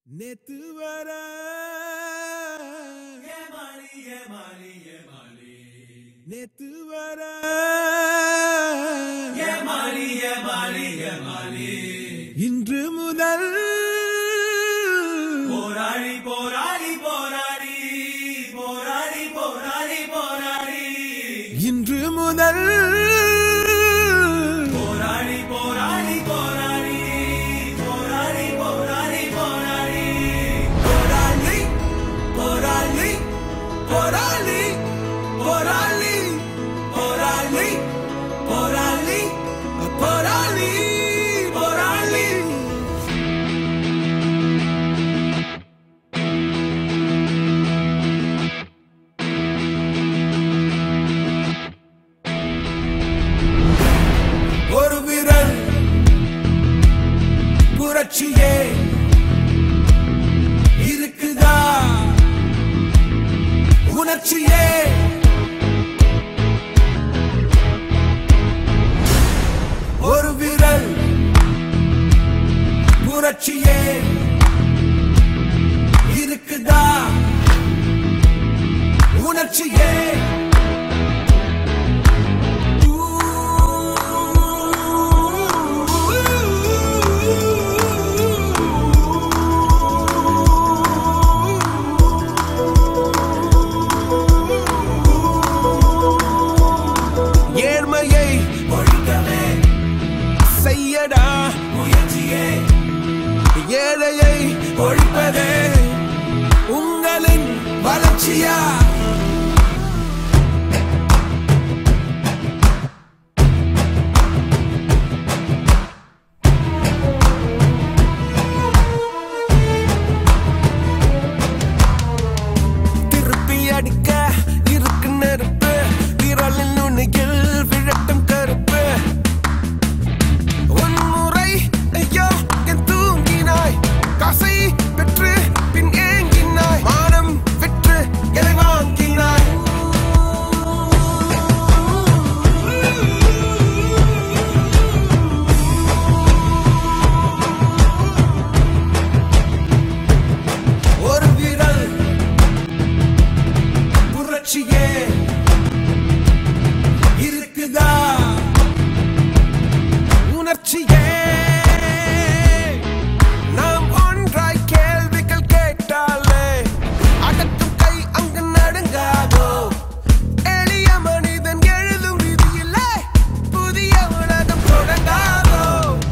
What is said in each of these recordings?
நேத்து வர நேத்து வர இன்று முதல் போராடி போராடி போராடி போராடி போராடி போராடி இன்று முதல் போராடி போராடி போராடி போராடி போராடி போராடி போராளி போராளி போராளி போராளி போராளி போராளி போராளி போராளி ஒரு விரல் புரட்சியே இருக்குதா உணர்ச்சியே ஒரு விரல் புரட்சியே இருக்குதா உணர்ச்சியே ஏழ்மையை ஒழிக்கவே செய்யடா முயற்சியே ஏழையை ஒழிப்பதே உங்களின் வளர்ச்சியா திருப்பி அடிக்க இருக்கு நெருப்பு விரலில் நுனியில் விழட்டும் கருப்பு உன்முறை ஐயோ என் தூங்கினாய் காசை பெற்று பின் ஏங்கினாய் மானம் விற்று எதை வாங்கினாய் ஒரு விரல் புரட்சியே இருக்குதா உணர்ச்சியே நாம் ஒன்றாய் கேள்விகள் கேட்டாலே அடக்கும் கை அங்கு நடுங்காதோ எளிய மனிதன் எழுதும் விதியிலே புதிய உலகம் தொடங்காதோ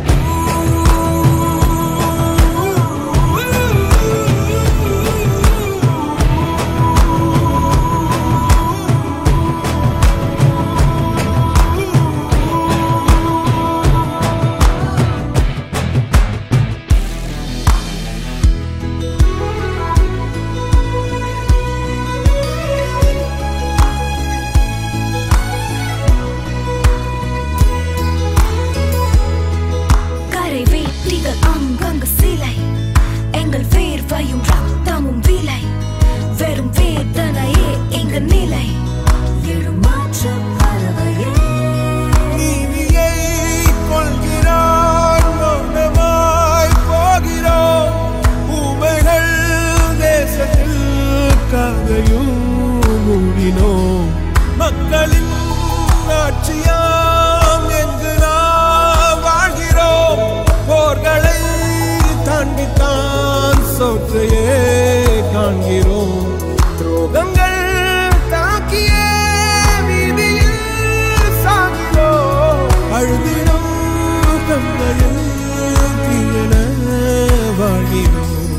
கரை வேட்டிகள் அங்கங்கு சிலை எங்கள் வேர்வையும் ரத்தமும் விலை வெறும் வேதனையே எங்க நிலை எழுமாற்ற பறவையே நீதியை கொள்கிறான் மௌனமாய் போகிறோம் ஊமைகள் தேசத்தில் கதையும் மூடினோம் மக்களின் ஆட்சியாம் எங்கு நாம் வாழ்கிறோம் போர்களை தாண்டித்தான் சோற்றையே காண்கிறோம் துரோகங்கள் தாக்கிய வீதியில் சாகிறோம் அழுதிடும் கண்களில் தீயன வாழ்கிறோம்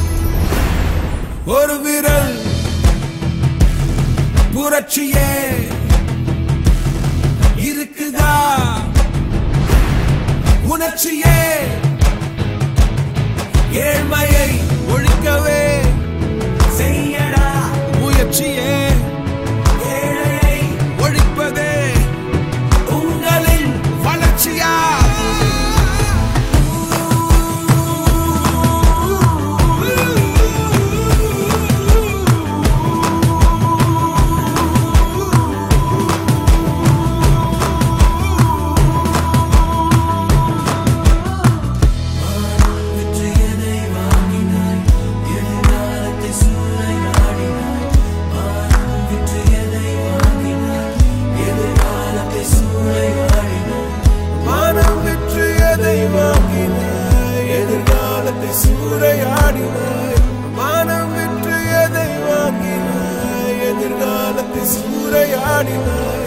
ஒரு விரல் புரட்சியே இருக்குதா உணர்ச்சியே ஏழ்மையை ஒழிக்கவே செய்யடா முயற்சி சூறையாடினாய்